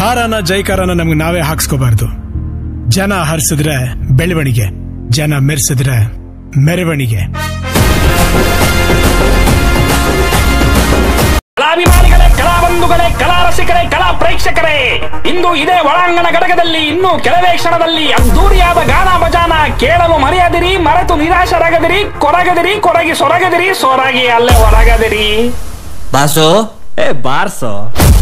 ಹಾರನ ಜೈಕಾರನ ನಮ್ಗೆ ನಾವೇ ಹಾಕ್ಸ್ಕೋಬಾರ್ದು ಜನ ಹರಿಸಿದ್ರೆ ಬೆಳವಣಿಗೆ ಜನ ಮೆರೆಸಿದ್ರೆ ಮೆರವಣಿಗೆ ಕಲಾಭಿಮಾನಿಗಳೇ ಕಲಾಬಂಧುಗಳೇ ಕಲಾ ರಸಿಕರೇ ಕಲಾ ಪ್ರೇಕ್ಷಕರೇ ಇಂದು ಇದೇ ಒಳಾಂಗಣ ಘಟಕದಲ್ಲಿ ಇನ್ನೂ ಕೆಲವೇ ಕ್ಷಣದಲ್ಲಿ ಅದ್ದೂರಿಯಾದ ಗಾನ ಭಜಾನ ಕೇಳಲು ಮರೆಯದಿರಿ ಮರೆತು ನಿರಾಶರಾಗದಿರಿ ಕೊರಗದಿರಿ ಕೊರಗಿ ಸೊರಗದಿರಿ ಸೊರಗಿ ಅಲ್ಲೇ ಹೊರಗದಿರಿ ಬಾಸು ಏ ಬಾರ್ಸೋ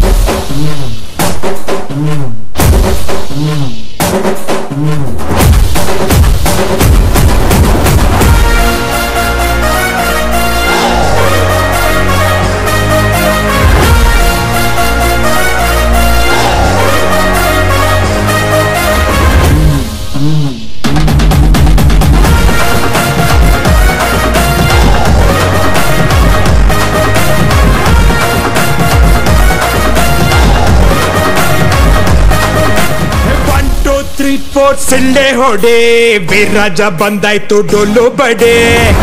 ಒನ್ ಟೂ ತ್ರೀ ಫೋರ್ ಸಿಳ್ಳೆ ಹೊಡೆ ವೀರರಾಜ ಬಂದಾಯ್ತು ಡೊಲ್ಲು ಬಡೆ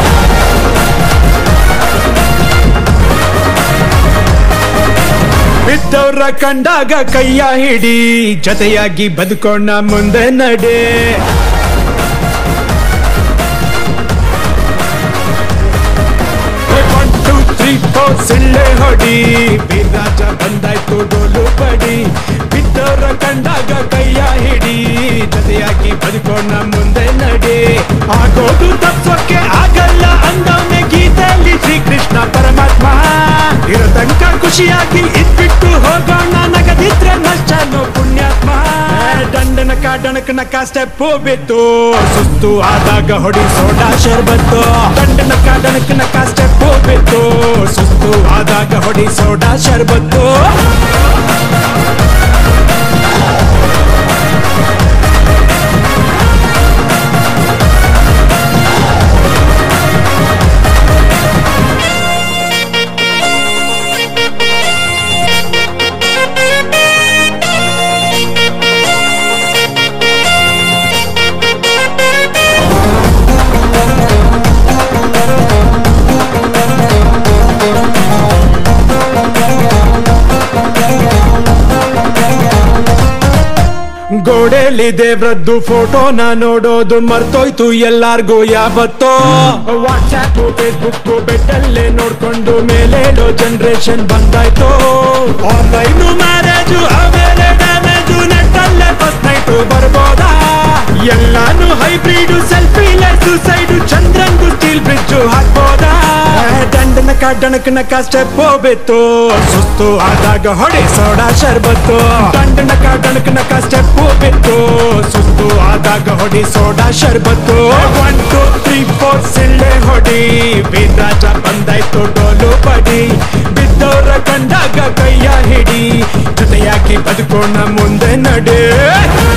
ಬಿದ್ದವ್ರ ಕಂಡಾಗ ಕೈಯ ಹಿಡಿ ಜೊತೆಯಾಗಿ ಬದುಕೋಣ ಮುಂದೆ ನಡೆ ಒನ್ ಟೂ ತ್ರೀ ಫೋರ್ ಸಿಳ್ಳೆ ಹೊಡಿ ವೀರರಾಜ ಬಂದಾಯ್ತು ಡೋಲು ಬಡಿ ಬಿದ್ದವರ ಕಂಡಾಗ ಕೈಯ ಹಿಡಿ ಜೊತೆಯಾಗಿ ಬದುಕೋಣ ಮುಂದೆ ನಡೆ ಆಗೋದು ತತ್ವಕ್ಕೆ ಆಗಲ್ಲ ಅಂದವನೇ ಗೀತೆಯಲ್ಲಿ ಶ್ರೀಕೃಷ್ಣ ಪರಮಾತ್ಮ ಇರೋ ತನಕ ಖುಷಿಯಾಗಿ ಇದ್ಬಿಟ್ಟು ಹೋಗೋಣ ನಗದಿದ್ರೆ ನಷ್ಟನೋ ಪುಣ್ಯಾತ್ಮ ದಂಡನ ಕಾಡಣಕ ನಕ ಸ್ಟೆಪ್ ಬಿತ್ತು ಸುಸ್ತು ಆದಾಗ ಹೊಡಿ ಸೋಡಾ ಶರ್ಬತ್ತು ದಂಡನ ಕಾಡಣಕ ನಕ ಸ್ಟೆಪ್ ಬಿತ್ತು ಸುಸ್ತು ಆದಾಗ ಹೊಡಿ ಸೋಡಾ ಶರ್ಬತ್ತು ಗೋಡೆಲಿ ದೇವ್ರದ್ದು ಫೋಟೋನ ನೋಡೋದು ಮರ್ತೋಯ್ತು ಎಲ್ಲಾರ್ಗೂ ಯಾವತ್ತೋ ವಾಟ್ಸ್ಆಪ್ ಫೇಸ್ಬುಕ್ ಬೆಟ್ಟಲ್ಲೇ ನೋಡ್ಕೊಂಡು ಮೇಲೇಳೋ ಜನರೇಷನ್ ಬಂದಾಯ್ತು ಆನ್ಲೈನ್ ಮ್ಯಾರೇಜು ಆಮೇಲೆ ಡ್ಯಾಮೇಜು ನೆಟ್ಟಲ್ಲೇ ಫಸ್ಟ್ ನೈಟು ಬರ್ಬೋದಾ ಎಲ್ಲಾನು ಹೈಬ್ರಿಡ್ ಸೆಲ್ಫಿ ಸುಸೈಡ್ ಚಂದ್ರಂಗು ಸ್ಟೀಲ್ ಬ್ರಿಡ್ಜ್ ಹಾಕ್ಬೋದಾ ದಂಡನ ಡಣಕನ ಸ್ಟೆಪ್ ಹೋಗ್ಬಿತ್ತು ಸುಸ್ತು ಆದಾಗ ಹೊಡೆ ಸೋಡಾ ಶರ್ಬತ್ತು ದಂಡನ ಡಣಕನ ಸ್ಟೆಪ್ ಹೋಗ್ಬಿತ್ತು ಸುಸ್ತು ಆದಾಗ ಹೊಡಿ ಸೋಡಾ ಶರ್ಬತ್ತು ಒನ್ ಟೂ ತ್ರೀ ಫೋರ್ ಸಿಳ್ಳೆ ಹೊಡಿ ವೀರರಾಜ ಬಂದಾಯ್ತು ಡೋಲು ಬಡಿ ಬಿದ್ದವರ ಕಂಡಾಗ ಕೈಯ ಹಿಡಿ ಜೊತೆಯಾಗಿ ಬದುಕೋಣ ಮುಂದೆ ನಡೆ